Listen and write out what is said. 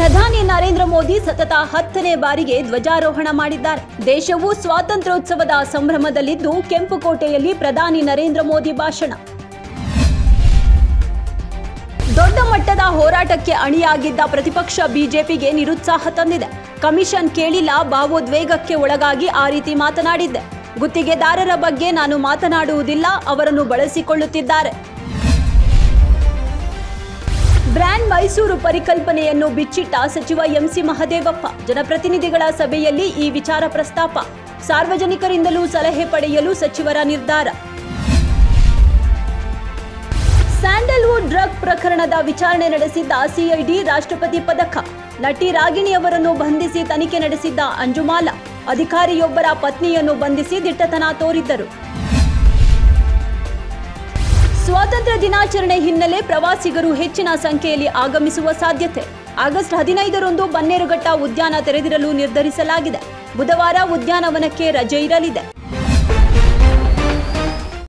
ಪ್ರಧಾನಿ ನರೇಂದ್ರ ಮೋದಿ ಸತತ ಹತ್ತನೇ ಬಾರಿಗೆ ಧ್ವಜಾರೋಹಣ ಮಾಡಿದ್ದಾರೆ ದೇಶವು ಸ್ವಾತಂತ್ರ್ಯೋತ್ಸವದ ಸಂಭ್ರಮದಲ್ಲಿದ್ದು ಕೆಂಪುಕೋಟೆಯಲ್ಲಿ ಪ್ರಧಾನಿ ನರೇಂದ್ರ ಮೋದಿ ಭಾಷಣ ದೊಡ್ಡ ಮಟ್ಟದ ಹೋರಾಟಕ್ಕೆ ಅಣಿಯಾಗಿದ್ದ ಪ್ರತಿಪಕ್ಷ ಬಿಜೆಪಿಗೆ ನಿರುತ್ಸಾಹ ತಂದಿದೆ ಕಮಿಷನ್ ಕೇಳಿಲ್ಲ ಭಾವೋದ್ವೇಗಕ್ಕೆ ಒಳಗಾಗಿ ಆ ರೀತಿ ಮಾತನಾಡಿದ್ದೆ ಗುತ್ತಿಗೆದಾರರ ಬಗ್ಗೆ ನಾನು ಮಾತನಾಡುವುದಿಲ್ಲ ಅವರನ್ನು ಬಳಸಿಕೊಳ್ಳುತ್ತಿದ್ದಾರೆ ಬ್ರ್ಯಾಂಡ್ ಮೈಸೂರು ಪರಿಕಲ್ಪನೆಯನ್ನು ಬಿಚ್ಚಿಟ್ಟ ಸಚಿವ ಎಂಸಿ ಮಹದೇವಪ್ಪ ಜನಪ್ರತಿನಿಧಿಗಳ ಸಭೆಯಲ್ಲಿ ಈ ವಿಚಾರ ಪ್ರಸ್ತಾಪ ಸಾರ್ವಜನಿಕರಿಂದಲೂ ಸಲಹೆ ಪಡೆಯಲು ಸಚಿವರ ನಿರ್ಧಾರ ಸ್ಯಾಂಡಲ್ವುಡ್ ಡ್ರಗ್ ಪ್ರಕರಣದ ವಿಚಾರಣೆ ನಡೆಸಿದ್ದ ಸಿಐಡಿ ರಾಷ್ಟ್ರಪತಿ ಪದಕ ನಟಿ ರಾಗಿಣಿಯವರನ್ನು ಬಂಧಿಸಿ ತನಿಖೆ ನಡೆಸಿದ್ದ ಅಂಜುಮಾಲ ಅಧಿಕಾರಿಯೊಬ್ಬರ ಪತ್ನಿಯನ್ನು ಬಂಧಿಸಿ ದಿಟ್ಟತನ ತೋರಿದ್ದರು ಸ್ವಾತಂತ್ರ್ಯ ದಿನಾಚರಣೆ ಹಿನ್ನೆಲೆ ಪ್ರವಾಸಿಗರು ಹೆಚ್ಚಿನ ಸಂಖ್ಯೆಯಲ್ಲಿ ಆಗಮಿಸುವ ಸಾಧ್ಯತೆ ಆಗಸ್ಟ್ ಹದಿನೈದರಂದು ಬನ್ನೇರುಘಟ್ಟ ಉದ್ಯಾನ ತೆರೆದಿರಲು ನಿರ್ಧರಿಸಲಾಗಿದೆ ಬುಧವಾರ ಉದ್ಯಾನವನಕ್ಕೆ ರಜೆ ಇರಲಿದೆ